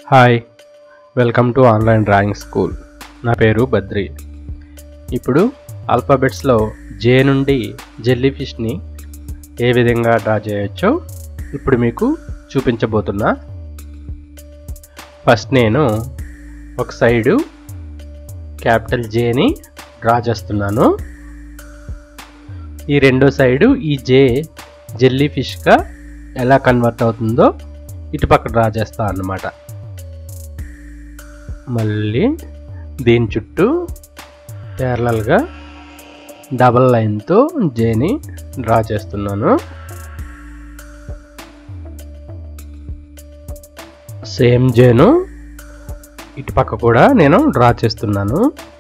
hi welcome to online drawing school నా పేరు బద్రి ఇప్పుడు ఆల్ఫాబెట్స్లో జే నుండి జెల్లీ ఫిష్ని ఏ విధంగా డ్రా చేయొచ్చో ఇప్పుడు మీకు చూపించబోతున్నా ఫస్ట్ నేను ఒక సైడు క్యాపిటల్ జేని డ్రా చేస్తున్నాను ఈ రెండో సైడు ఈ జే జెల్లీ ఫిష్గా ఎలా కన్వర్ట్ అవుతుందో ఇటుపక్క డ్రా చేస్తా అన్నమాట మళ్ళీ దీని చుట్టూ ప్యారలల్గా డబల్ లైన్తో జేని డ్రా చేస్తున్నాను సేమ్ జేను ఇటుపక్క కూడా నేను డ్రా చేస్తున్నాను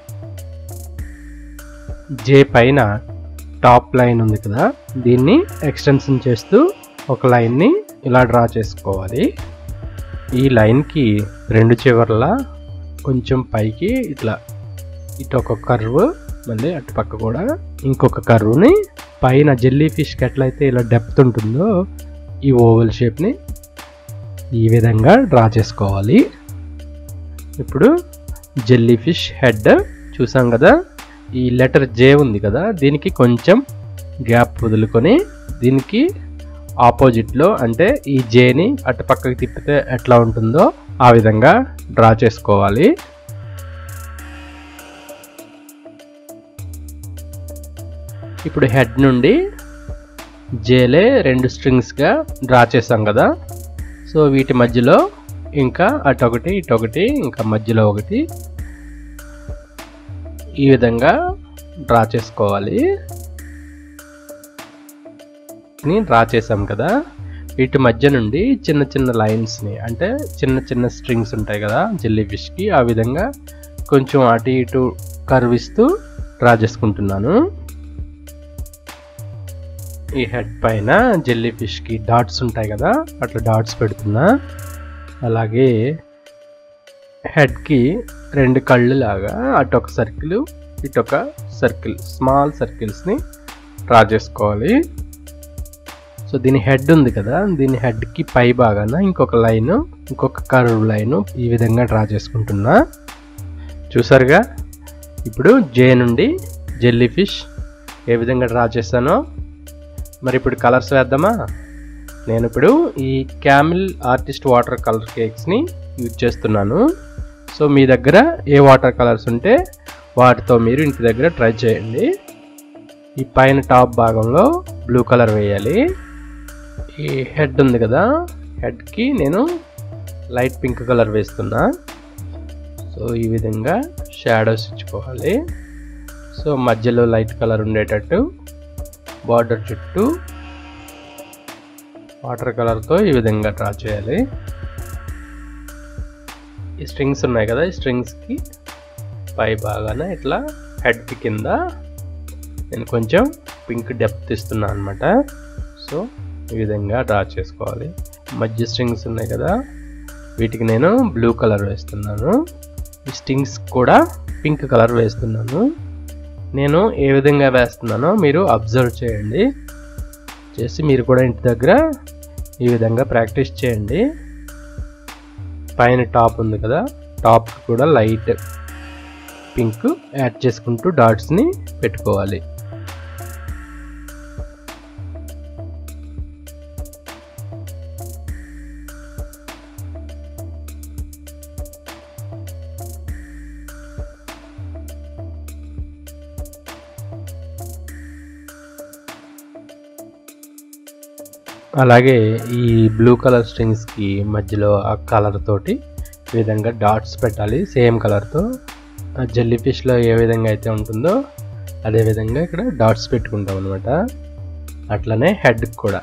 జే పైన టాప్ లైన్ ఉంది కదా దీన్ని ఎక్స్టెన్షన్ చేస్తూ ఒక లైన్ని ఇలా డ్రా చేసుకోవాలి ఈ లైన్కి రెండు చివర్ల కొంచెం పైకి ఇట్లా ఇటు ఒక కర్వ్ మళ్ళీ అటు పక్క కూడా ఇంకొక కర్వ్ని పైన జెల్లీ ఫిష్కి ఎట్లయితే ఇలా డెప్త్ ఉంటుందో ఈ ఓవల్ షేప్ని ఈ విధంగా డ్రా చేసుకోవాలి ఇప్పుడు జెల్లీ ఫిష్ హెడ్ చూసాం కదా ఈ లెటర్ జే ఉంది కదా దీనికి కొంచెం గ్యాప్ వదులుకొని దీనికి ఆపోజిట్లో అంటే ఈ జేని అటు పక్కకి తిప్పితే ఎట్లా ఉంటుందో ఆ విధంగా డ్రా చేసుకోవాలి ఇప్పుడు హెడ్ నుండి జేలే రెండు స్ట్రింగ్స్గా డ్రా చేసాం కదా సో వీటి మధ్యలో ఇంకా అటొకటి ఇటొకటి ఇంకా మధ్యలో ఒకటి ఈ విధంగా డ్రా చేసుకోవాలి ని డ్రా చేసాం కదా వీటి మధ్య నుండి చిన్న చిన్న లైన్స్ని అంటే చిన్న చిన్న స్ట్రింగ్స్ ఉంటాయి కదా జెల్లీ ఫిష్కి ఆ విధంగా కొంచెం అటు ఇటు కర్విస్తూ డ్రా చేసుకుంటున్నాను ఈ హెడ్ పైన జెల్లీ ఫిష్కి డాట్స్ ఉంటాయి కదా అట్లా డాట్స్ పెడుతున్నా అలాగే హెడ్కి రెండు కళ్ళు లాగా అటు ఒక సర్కిల్ ఇటు ఒక సర్కిల్ స్మాల్ సర్కిల్స్ని డ్రా చేసుకోవాలి సో దీని హెడ్ ఉంది కదా దీని హెడ్కి పై భాగాన ఇంకొక లైన్ ఇంకొక కర్వ్ లైన్ ఈ విధంగా డ్రా చేసుకుంటున్నా చూసారుగా ఇప్పుడు జే నుండి జెల్లీ ఫిష్ ఏ విధంగా డ్రా చేశానో మరి ఇప్పుడు కలర్స్ వేద్దామా నేను ఇప్పుడు ఈ క్యామిల్ ఆర్టిస్ట్ వాటర్ కలర్ కేక్స్ని యూజ్ చేస్తున్నాను సో మీ దగ్గర ఏ వాటర్ కలర్స్ ఉంటే వాటితో మీరు ఇంటి దగ్గర ట్రై చేయండి ఈ పైన టాప్ భాగంలో బ్లూ కలర్ వేయాలి ఈ హెడ్ ఉంది కదా హెడ్కి నేను లైట్ పింక్ కలర్ వేస్తున్నా సో ఈ విధంగా షాడోస్ ఇచ్చుకోవాలి సో మధ్యలో లైట్ కలర్ ఉండేటట్టు బార్డర్ చుట్టూ వాటర్ కలర్తో ఈ విధంగా డ్రా చేయాలి ఈ స్ట్రింగ్స్ ఉన్నాయి కదా ఈ స్ట్రింగ్స్కి పై భాగాన ఇట్లా హెడ్ కింద నేను కొంచెం పింక్ డెప్త్ ఇస్తున్నాను అనమాట సో ఈ విధంగా డ్రా చేసుకోవాలి మధ్య స్ట్రింగ్స్ ఉన్నాయి కదా వీటికి నేను బ్లూ కలర్ వేస్తున్నాను ఈ స్ట్రింగ్స్ కూడా పింక్ కలర్ వేస్తున్నాను నేను ఏ విధంగా వేస్తున్నానో మీరు అబ్జర్వ్ చేయండి చేసి మీరు కూడా ఇంటి దగ్గర ఈ విధంగా ప్రాక్టీస్ చేయండి పైన టాప్ ఉంది కదా టాప్ కూడా లైట్ పింక్ యాడ్ చేసుకుంటూ డాట్స్ని పెట్టుకోవాలి అలాగే ఈ బ్లూ కలర్ స్ట్రింగ్స్కి మధ్యలో ఆ కలర్ తోటి ఈ విధంగా డాట్స్ పెట్టాలి సేమ్ కలర్తో జెల్లీ ఫిష్లో ఏ విధంగా అయితే ఉంటుందో అదే విధంగా ఇక్కడ డాట్స్ పెట్టుకుంటాం అనమాట అట్లనే హెడ్ కూడా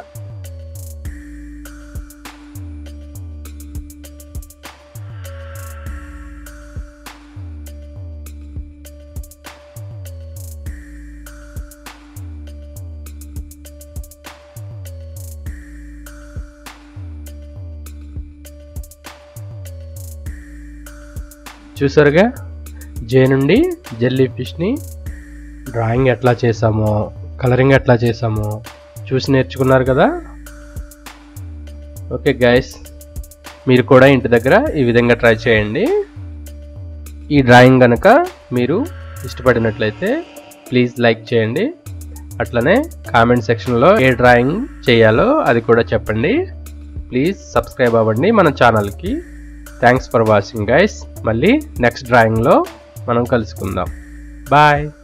చూసారుగా జే నుండి జెల్లీ ఫిష్ని డ్రాయింగ్ ఎట్లా చేసామో కలరింగ్ ఎట్లా చేసామో చూసి నేర్చుకున్నారు కదా ఓకే గైస్ మీరు కూడా ఇంటి దగ్గర ఈ విధంగా ట్రై చేయండి ఈ డ్రాయింగ్ కనుక మీరు ఇష్టపడినట్లయితే ప్లీజ్ లైక్ చేయండి అట్లనే కామెంట్ సెక్షన్లో ఏ డ్రాయింగ్ చేయాలో అది కూడా చెప్పండి ప్లీజ్ సబ్స్క్రైబ్ అవ్వండి మన ఛానల్కి థ్యాంక్స్ ఫర్ వాచింగ్ గైస్ మళ్ళీ నెక్స్ట్ డ్రాయింగ్లో మనం కలుసుకుందాం బాయ్